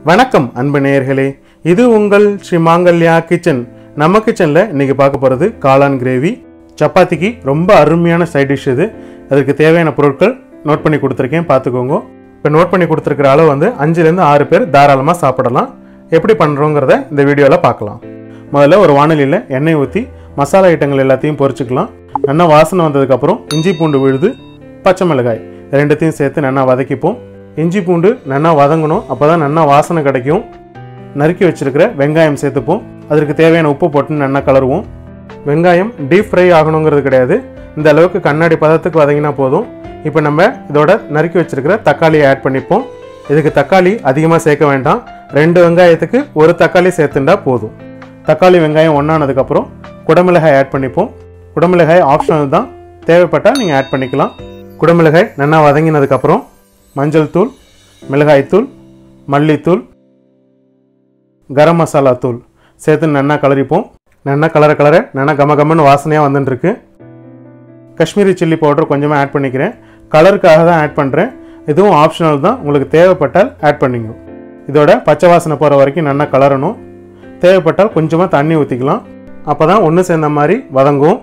வணக்கம் அன்பு நேயர்களே இது உங்கள் ஸ்ரீ மாங்கல்யா கிச்சன் நம்ம கிச்சனில் இன்னைக்கு பார்க்க போகிறது காளான் கிரேவி சப்பாத்திக்கு ரொம்ப அருமையான சைட் டிஷ் இது அதுக்கு தேவையான பொருட்கள் நோட் பண்ணி கொடுத்துருக்கேன் பார்த்துக்கோங்க இப்போ நோட் பண்ணி கொடுத்துருக்கிற அளவு வந்து அஞ்சுலேருந்து ஆறு பேர் தாராளமாக சாப்பிடலாம் எப்படி பண்ணுறோங்கிறத இந்த வீடியோவில் பார்க்கலாம் முதல்ல ஒரு வானொலியில் எண்ணெய் ஊற்றி மசாலா ஐட்டங்கள் எல்லாத்தையும் பொரிச்சுக்கலாம் நல்லா வாசனை வந்ததுக்கப்புறம் இஞ்சி பூண்டு விழுது பச்சை மிளகாய் ரெண்டுத்தையும் சேர்த்து நல்லா வதக்கிப்போம் இஞ்சி பூண்டு நல்லா வதங்கணும் அப்போ தான் நல்லா வாசனை கிடைக்கும் நறுக்கி வச்சிருக்கிற வெங்காயம் சேர்த்துப்போம் அதற்கு தேவையான உப்பு போட்டு நல்லா கலருவோம் வெங்காயம் டீப் ஃப்ரை ஆகணுங்கிறது கிடையாது இந்த அளவுக்கு கண்ணாடி பதத்துக்கு வதங்கினா போதும் இப்போ நம்ம இதோட நறுக்கி வச்சிருக்கிற தக்காளியை ஆட் பண்ணிப்போம் இதுக்கு தக்காளி அதிகமாக சேர்க்க வேண்டாம் ரெண்டு வெங்காயத்துக்கு ஒரு தக்காளி சேர்த்துண்டா போதும் தக்காளி வெங்காயம் ஒன்றானதுக்கப்புறம் குடமிளகாய் ஆட் பண்ணிப்போம் குடமிளகாய் ஆப்ஷனல் தான் தேவைப்பட்டால் நீங்கள் ஆட் பண்ணிக்கலாம் குடமிளகாய் நல்லா வதங்கினதுக்கப்புறம் மஞ்சள் தூள் மிளகாய்த்தூள் மல்லித்தூள் கரம் மசாலா தூள் சேர்த்து நல்லா கலரிப்போம் நல்லா கலர கலர நல்லா கம கமன்னு வாசனையாக வந்துட்டுருக்கு காஷ்மீரி சில்லி பவுடர் கொஞ்சமாக ஆட் பண்ணிக்கிறேன் கலருக்காக தான் ஆட் பண்ணுறேன் இதுவும் ஆப்ஷனல் தான் உங்களுக்கு தேவைப்பட்டால் ஆட் பண்ணிங்க இதோட பச்சை வாசனை போகிற வரைக்கும் நல்லா கலரணும் தேவைப்பட்டால் கொஞ்சமாக தண்ணி ஊற்றிக்கலாம் அப்போ தான் ஒன்று சேர்ந்த மாதிரி வதங்கும்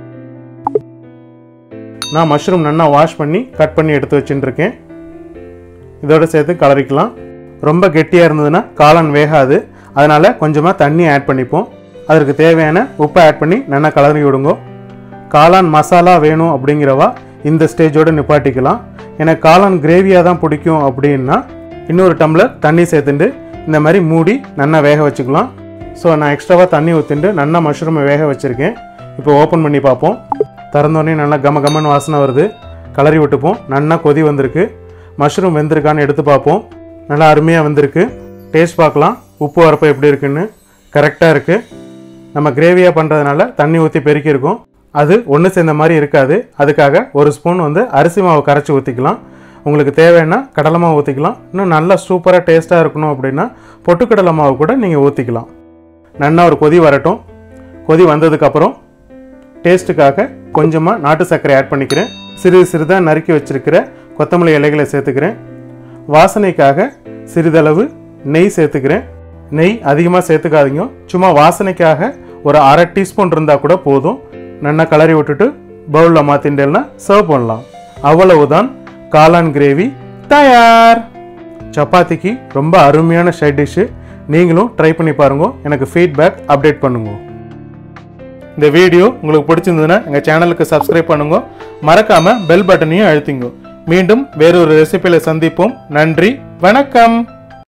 நான் மஷ்ரூம் நல்லா வாஷ் பண்ணி கட் பண்ணி எடுத்து வச்சுட்டு இருக்கேன் இதோட சேர்த்து கலரிக்கலாம் ரொம்ப கெட்டியாக இருந்ததுன்னா காளான் வேகாது அதனால் கொஞ்சமாக தண்ணி ஆட் பண்ணிப்போம் அதற்கு தேவையான உப்பை ஆட் பண்ணி நல்லா கலரி விடுங்க காளான் மசாலா வேணும் அப்படிங்கிறவா இந்த ஸ்டேஜோடு நிப்பாட்டிக்கலாம் எனக்கு காளான் கிரேவியாக தான் பிடிக்கும் அப்படின்னா இன்னொரு டம்ளர் தண்ணி சேர்த்துட்டு இந்த மாதிரி மூடி நல்லா வேக வச்சுக்கலாம் ஸோ நான் எக்ஸ்ட்ராவாக தண்ணி ஊற்றிட்டு நல்லா மஷ்ரூமை வேக வச்சுருக்கேன் இப்போ ஓப்பன் பண்ணி பார்ப்போம் திறந்தோடனே நல்லா கம கமன்னு வாசனை வருது கலரி விட்டுப்போம் நல்லா கொதி வந்திருக்கு மஷ்ரூம் வெந்திருக்கான்னு எடுத்து பார்ப்போம் நல்லா அருமையாக வந்திருக்கு டேஸ்ட் பார்க்கலாம் உப்பு வரப்பு எப்படி இருக்குன்னு கரெக்டாக இருக்குது நம்ம கிரேவியாக பண்ணுறதுனால தண்ணி ஊற்றி பெருக்கியிருக்கோம் அது ஒன்று சேர்ந்த மாதிரி இருக்காது அதுக்காக ஒரு ஸ்பூன் வந்து அரிசி மாவு கரைச்சி ஊற்றிக்கலாம் உங்களுக்கு தேவைன்னா கடலை மாவு ஊற்றிக்கலாம் இன்னும் நல்லா சூப்பராக டேஸ்ட்டாக இருக்கணும் அப்படின்னா பொட்டுக்கடலை மாவு கூட நீங்கள் ஊற்றிக்கலாம் நல்லா ஒரு கொதி வரட்டும் கொதி வந்ததுக்கப்புறம் டேஸ்ட்டுக்காக கொஞ்சமாக நாட்டு சர்க்கரை ஆட் பண்ணிக்கிறேன் சிறிது சிறிதாக நறுக்கி வச்சிருக்கிற கொத்தமல்லி இலைகளை சேர்த்துக்கிறேன் வாசனைக்காக சிறிதளவு நெய் சேர்த்துக்கிறேன் நெய் அதிகமாக சேர்த்துக்காதீங்க சும்மா வாசனைக்காக ஒரு அரை டீஸ்பூன் இருந்தால் கூட போதும் நல்லா கலரி விட்டுட்டு பவுலில் மாற்றிண்டேன்னா சர்வ் பண்ணலாம் அவ்வளவுதான் காளான் கிரேவி தயார் சப்பாத்திக்கு ரொம்ப அருமையான சைட் டிஷ்ஷு நீங்களும் ட்ரை பண்ணி பாருங்க எனக்கு ஃபீட்பேக் அப்டேட் பண்ணுங்க இந்த வீடியோ உங்களுக்கு பிடிச்சிருந்ததுன்னா எங்கள் சேனலுக்கு சப்ஸ்கிரைப் பண்ணுங்க மறக்காம பெல் பட்டனையும் அழுத்திங்க மீண்டும் வேறொரு ரெசிபியில் சந்திப்போம் நன்றி வணக்கம்